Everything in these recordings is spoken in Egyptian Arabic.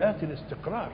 بيئات الاستقرار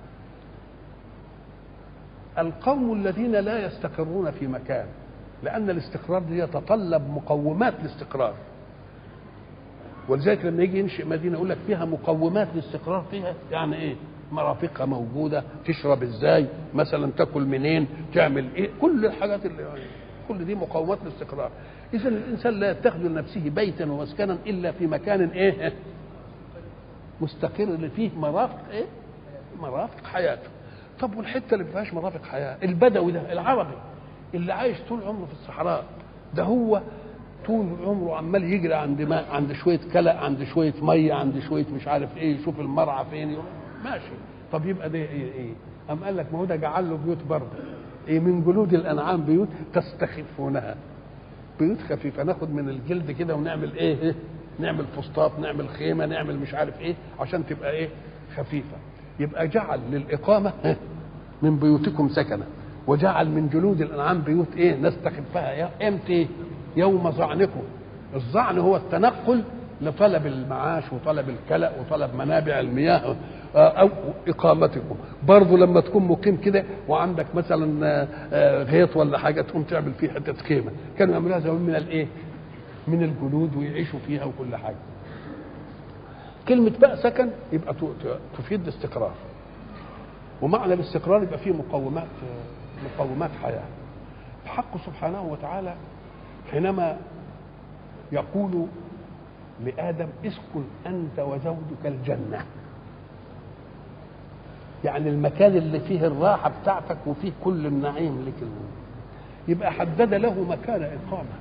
القوم الذين لا يستقرون في مكان لأن الاستقرار دي يتطلب مقومات الاستقرار ولذلك لما يجي ينشئ مدينة يقول لك فيها مقومات الاستقرار فيها يعني إيه مرافقها موجودة تشرب إزاي مثلا تاكل منين تعمل إيه كل الحاجات اللي يعني كل دي مقومات الاستقرار إذا الإنسان لا يتخذ لنفسه بيتا ومسكنا إلا في مكان إيه مستقر اللي فيه مرافق إيه مرافق حياته طب والحته اللي ما فيهاش مرافق حياه البدوي ده العربي اللي عايش طول عمره في الصحراء ده هو طول عمره عمال يجري عند ماء عند شويه كلى عند شويه ميه عند شويه مش عارف ايه يشوف المرعى فين ماشي طب يبقى ده ايه ايه قام قال لك ما هو ده جعل له بيوت برضه ايه من جلود الانعام بيوت تستخفونها بيوت خفيفه ناخد من الجلد كده ونعمل ايه, إيه؟ نعمل فسطاط نعمل خيمه نعمل مش عارف ايه عشان تبقى ايه خفيفه يبقى جعل للإقامة من بيوتكم سكنا وجعل من جلود الأنعام بيوت إيه نستخفها إمتى يوم ظعنكم الظعن هو التنقل لطلب المعاش وطلب الكلأ وطلب منابع المياه أو إقامتكم برضه لما تكون مقيم كده وعندك مثلا غيط ولا حاجة تقوم تعمل فيه حتة خيمة كانوا يعملوها زمان من الإيه من الجلود ويعيشوا فيها وكل حاجة كلمة بقى سكن يبقى تفيد الاستقرار ومعنى الاستقرار يبقى فيه مقومات مقومات حياة الحق سبحانه وتعالى حينما يقول لآدم اسكن أنت وزوجك الجنة يعني المكان اللي فيه الراحة بتاعتك وفيه كل النعيم لك يبقى حدد له مكان إقامة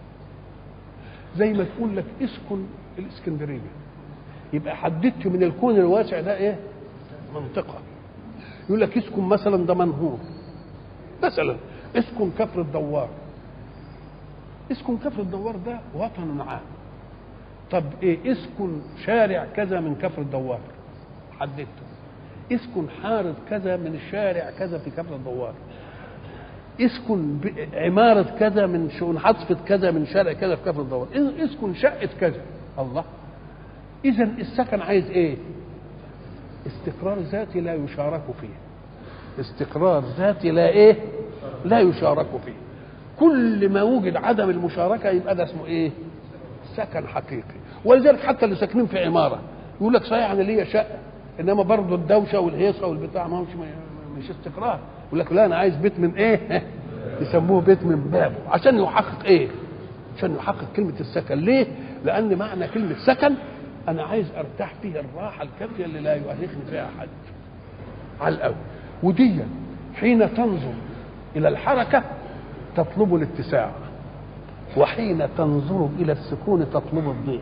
زي ما تقول لك اسكن الإسكندرية يبقى حددت من الكون الواسع ده ايه منطقه يقول لك اسكن مثلا ده منهور مثلا اسكن كفر الدوار اسكن كفر الدوار ده وطن عام طب ايه اسكن شارع كذا من كفر الدوار حددته اسكن حارة كذا من الشارع كذا في كفر الدوار اسكن عمارة كذا من شؤون حصفة كذا من شارع كذا في كفر الدوار اسكن شقة كذا الله اذا السكن عايز ايه استقرار ذاتي لا يشارك فيه استقرار ذاتي لا ايه لا يشارك فيه كل ما وجد عدم المشاركه يبقى ده اسمه ايه سكن حقيقي ولذلك حتى اللي ساكنين في عماره يقول لك صحيح انا ليا شقه انما برضه الدوشه والهيصه والبتاع ما هوش مش استقرار يقول لك لا انا عايز بيت من ايه يسموه بيت من بابه عشان يحقق ايه عشان يحقق كلمه السكن ليه لان معنى كلمه سكن انا عايز ارتاح فيه الراحه الكافيه اللي لا يؤرخني فيها احد على الاول ودي حين تنظر الى الحركه تطلب الاتساع وحين تنظر الى السكون تطلب الضيق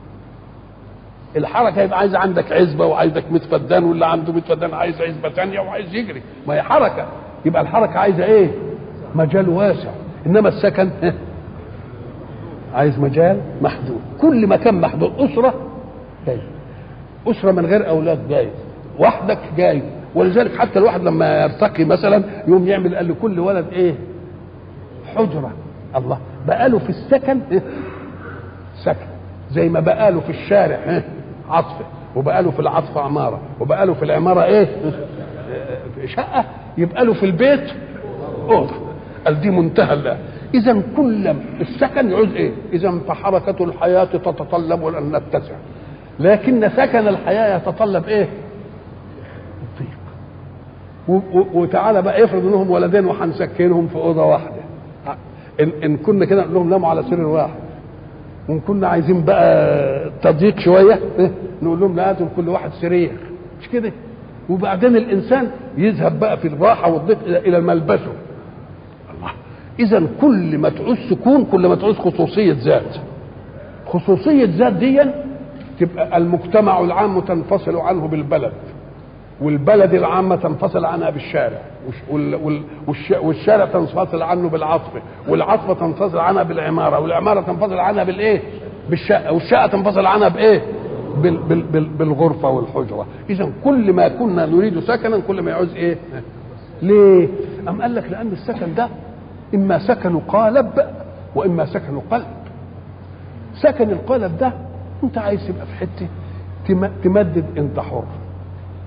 الحركه يبقى عايز عندك عزبه وعايزك 100 فدان واللي عنده 100 فدان عايز عزبه ثانيه وعايز يجري ما هي حركه يبقى الحركه عايزه ايه؟ مجال واسع انما السكن عايز مجال محدود كل مكان محدود اسره جايز اسره من غير اولاد جايز وحدك جايز ولذلك حتى الواحد لما يرتقي مثلا يوم يعمل قال لكل ولد ايه حجره الله بقاله في السكن إيه؟ سكن زي ما بقاله في الشارع إيه؟ عطف وبقاله في العطف عماره وبقاله في العماره ايه شقه يبقى له في البيت اوضه قال دي منتهى الله اذا كل السكن يعوز ايه اذا فحركه الحياه تتطلب ان نتسع لكن سكن الحياه يتطلب ايه الضيق وتعالى بقى افرض انهم ولدين وهنسكنهم في اوضه واحده ان, إن كنا كده نقول لهم ناموا على سرير واحد وان كنا عايزين بقى تضييق شويه إيه؟ نقول لهم لا كل واحد سرير مش كده وبعدين الانسان يذهب بقى في الراحه والضيق الى ملبسه الله اذا كل ما تعوز سكون كل ما تعوز خصوصيه ذات خصوصيه ذات دي تبقى المجتمع العام تنفصل عنه بالبلد والبلد العامة تنفصل عنها بالشارع والشارع تنفصل عنه بالعطف والعطفة تنفصل عنها بالعمارة والعمارة تنفصل عنها بالإيه بالشقة والشقة تنفصل عنها بإيه بال بال بال بالغرفة والحجرة إذا كل ما كنا نريد سكنا كل ما يعوز إيه ليه أم قال لك لأن السكن ده إما سكن قالب وإما سكن قلب سكن القالب ده أنت عايز تبقى في حتة تمدد أنت حر